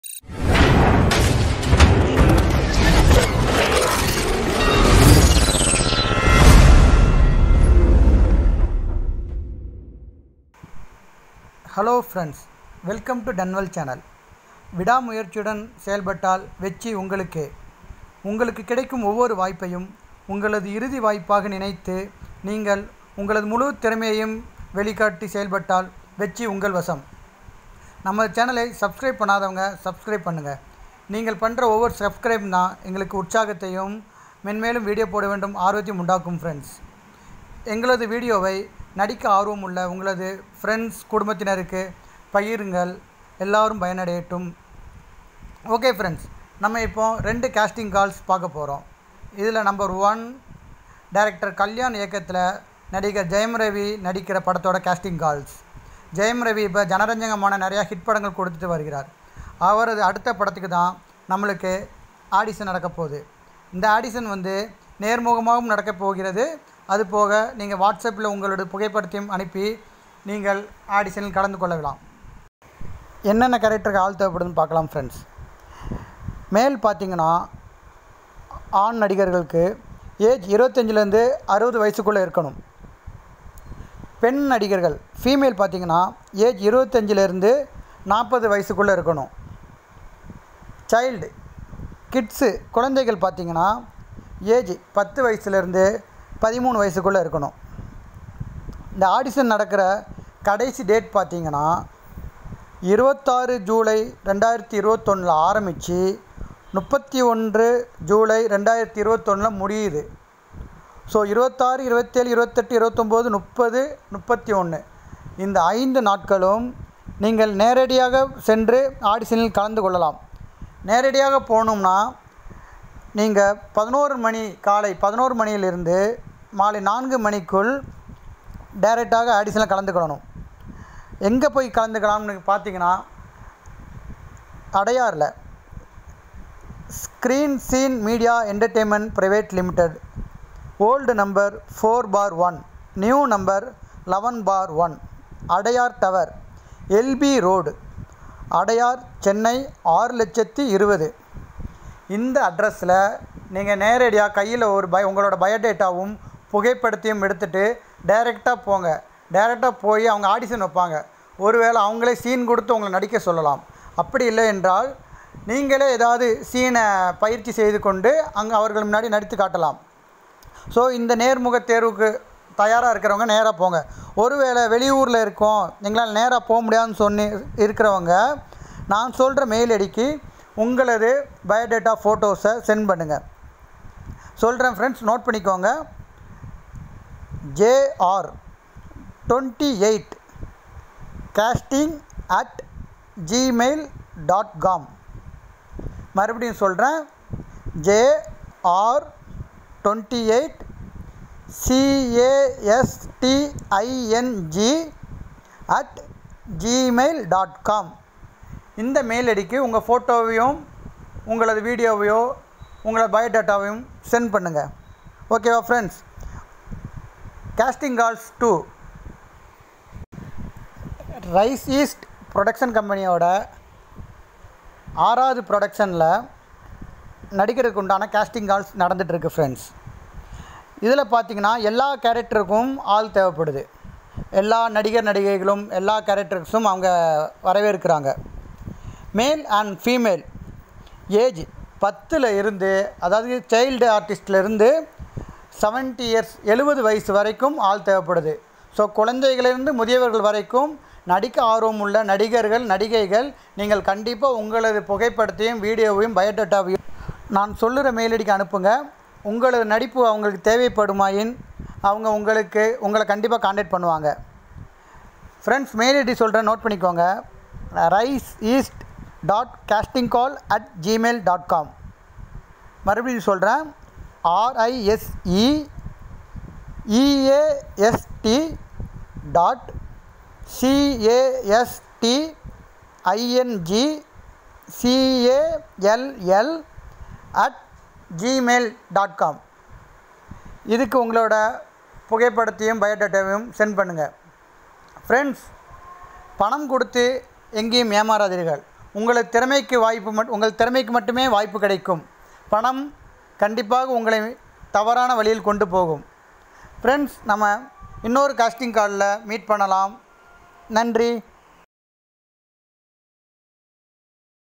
hello friends welcome to டன்வெல் channel விடாமுயற்சியுடன் செயல்பட்டால் வெற்றி உங்களுக்கே உங்களுக்கு கிடைக்கும் ஒவ்வொரு வாய்ப்பையும் உங்களது இறுதி வாய்ப்பாக நினைத்து நீங்கள் உங்களது முழு திறமையையும் வெளிக்காட்டி செயல்பட்டால் வெற்றி உங்கள் வசம் நம்ம சேனலை சப்ஸ்கிரைப் பண்ணாதவங்க சப்ஸ்கிரைப் பண்ணுங்கள் நீங்கள் பண்ணுற ஒவ்வொரு சப்ஸ்கிரைப் தான் எங்களுக்கு உற்சாகத்தையும் மென்மேலும் வீடியோ போட வேண்டும் ஆர்வத்தையும் உண்டாக்கும் ஃப்ரெண்ட்ஸ் எங்களது வீடியோவை நடிக்க ஆர்வம் உள்ள உங்களது ஃப்ரெண்ட்ஸ் குடும்பத்தினருக்கு பகிருங்கள் எல்லாரும் பயனடையட்டும் ஓகே ஃப்ரெண்ட்ஸ் நம்ம இப்போ ரெண்டு casting கால்ஸ் பார்க்க போகிறோம் இதில் நம்பர் ஒன் டைரக்டர் கல்யாண் இயக்கத்தில் நடிகர் ஜெயம் ரவி நடிக்கிற படத்தோட casting கால்ஸ் ஜெயம் ரவி இப்போ ஜனரஞ்சகமான நிறையா ஹிட் படங்கள் கொடுத்துட்டு வருகிறார் அவரது அடுத்த படத்துக்கு தான் நம்மளுக்கு ஆடிஷன் நடக்க போகுது இந்த ஆடிஷன் வந்து நேர்முகமாகவும் நடக்கப் போகிறது அது போக நீங்கள் வாட்ஸ்அப்பில் உங்களோட புகைப்படத்தையும் அனுப்பி நீங்கள் ஆடிஷனில் கலந்து கொள்ளலாம் என்னென்ன கேரக்டருக்கு ஆள் தேவைப்படுதுன்னு பார்க்கலாம் ஃப்ரெண்ட்ஸ் மேல் பார்த்தீங்கன்னா ஆண் நடிகர்களுக்கு ஏஜ் இருபத்தஞ்சிலேருந்து அறுபது வயசுக்குள்ளே இருக்கணும் பெண் நடிகர்கள் ஃபீமேல் பார்த்தீங்கன்னா ஏஜ் இருபத்தஞ்சிலேருந்து நாற்பது வயசுக்குள்ளே இருக்கணும் சைல்டு கிட்ஸு குழந்தைகள் பார்த்தீங்கன்னா ஏஜ் பத்து வயசுலேருந்து பதிமூணு வயசுக்குள்ளே இருக்கணும் இந்த ஆடிஷன் நடக்கிற கடைசி டேட் பார்த்தீங்கன்னா இருபத்தாறு ஜூலை ரெண்டாயிரத்தி இருபத்தொன்னில் ஆரம்பித்து முப்பத்தி ஒன்று ஜூலை ரெண்டாயிரத்தி இருபத்தொன்னில் முடியுது ஸோ இருபத்தாறு இருபத்தேழு இருபத்தெட்டு இருபத்தொம்போது முப்பது முப்பத்தி ஒன்று இந்த ஐந்து நாட்களும் நீங்கள் நேரடியாக சென்று ஆடிஷனில் கலந்து கொள்ளலாம் நேரடியாக போகணும்னா நீங்கள் பதினோரு மணி காலை பதினோரு மணியிலிருந்து மாலை நான்கு மணிக்குள் டைரெக்டாக ஆடிஷனில் கலந்துக்கணும் எங்கே போய் கலந்துக்கலாம்னு பார்த்தீங்கன்னா அடையாரில் screen scene media entertainment private limited old number four bar one new number eleven bar one Adyar tower LB road Adyar Chennai ஆறு லட்சத்தி இருபது இந்த அட்ரஸில் நீங்கள் நேரடியாக கையில் ஒரு பய உங்களோட பயோடேட்டாவும் புகைப்படத்தையும் எடுத்துகிட்டு டைரெக்டாக போங்க டைரெக்டாக போய் அவங்க ஆடிஷன் வைப்பாங்க ஒருவேளை அவங்களே சீன் கொடுத்து உங்களை நடிக்க சொல்லலாம் அப்படி இல்லை என்றால் நீங்களே ஏதாவது சீனை பயிற்சி செய்து கொண்டு அங்கே அவர்கள் முன்னாடி நடித்து காட்டலாம் ஸோ இந்த நேர்முக தேர்வுக்கு தயாராக இருக்கிறவங்க நேராக போங்க ஒருவேளை வெளியூரில் இருக்கோம் எங்களால் நேராக போக முடியாதுன்னு சொன்னி இருக்கிறவங்க நான் சொல்கிற மெயில் ஐடிக்கு உங்களது பயோடேட்டா ஃபோட்டோஸை சென்ட் பண்ணுங்கள் சொல்கிறேன் ஃப்ரெண்ட்ஸ் நோட் பண்ணிக்கோங்க JR twenty eight casting at Gmail dot com மறுபடியும் சொல்கிறேன் JR twenty eight சிஏஎஸ்டிஐஎன்ஜி at Gmail dot com இந்த மெயில் ஐடிக்கு உங்கள் ஃபோட்டோவையும் உங்களது வீடியோவையோ உங்களோட பயோடேட்டாவையும் சென்ட் பண்ணுங்கள் ஓகேவா friends casting calls to rise east production கம்பெனியோட ஆறாவது ப்ரொடக்ஷனில் நடிக்கிறதுக்கு உண்டான casting கால்ஸ் நடந்துகிட்ருக்கு ஃப்ரெண்ட்ஸ் இதில் பார்த்தீங்கன்னா எல்லா கேரக்டருக்கும் ஆள் தேவைப்படுது எல்லா நடிகர் நடிகைகளும் எல்லா கேரக்டர்ஸும் அவங்க வரவேற்கிறாங்க மேல் அண்ட் ஃபீமேல் ஏஜ் பத்தில் இருந்து அதாவது சைல்டு ஆர்டிஸ்ட்லேருந்து செவன்ட்டி இயர்ஸ் எழுபது வயசு வரைக்கும் ஆள் தேவைப்படுது ஸோ குழந்தைகளிலிருந்து முதியவர்கள் வரைக்கும் நடிக்க ஆர்வம் உள்ள நடிகர்கள் நடிகைகள் நீங்கள் கண்டிப்பாக உங்களது புகைப்படத்தையும் வீடியோவையும் பயோடேட்டாவையும் நான் சொல்லுகிற மெயிலடிக்கு அனுப்புங்க உங்களது நடிப்பு அவங்களுக்கு தேவைப்படுமாயின் அவங்க உங்களுக்கு உங்களை கண்டிப்பாக காண்டாக்ட் பண்ணுவாங்க ஃப்ரெண்ட்ஸ் மெயில் ஐடி சொல்கிறேன் நோட் பண்ணிக்கோங்க rise east dot casting call at Gmail dot com மறுபடியும் சொல்கிறேன் R I S E E A S T dot C A S T I N G C A L L at Gmail dot com இதுக்கு உங்களோட புகைப்படத்தையும் பயோடேட்டாவையும் சென்ட் பண்ணுங்கள் ஃப்ரெண்ட்ஸ் பணம் கொடுத்து எங்கேயும் ஏமாறாதீர்கள் உங்களது திறமைக்கு வாய்ப்பு மட் உங்கள் திறமைக்கு மட்டுமே வாய்ப்பு கிடைக்கும் பணம் கண்டிப்பாக உங்களை தவறான வழியில் கொண்டு போகும் ஃப்ரெண்ட்ஸ் நம்ம இன்னொரு காஸ்டிங் காலில் மீட் பண்ணலாம் நன்றி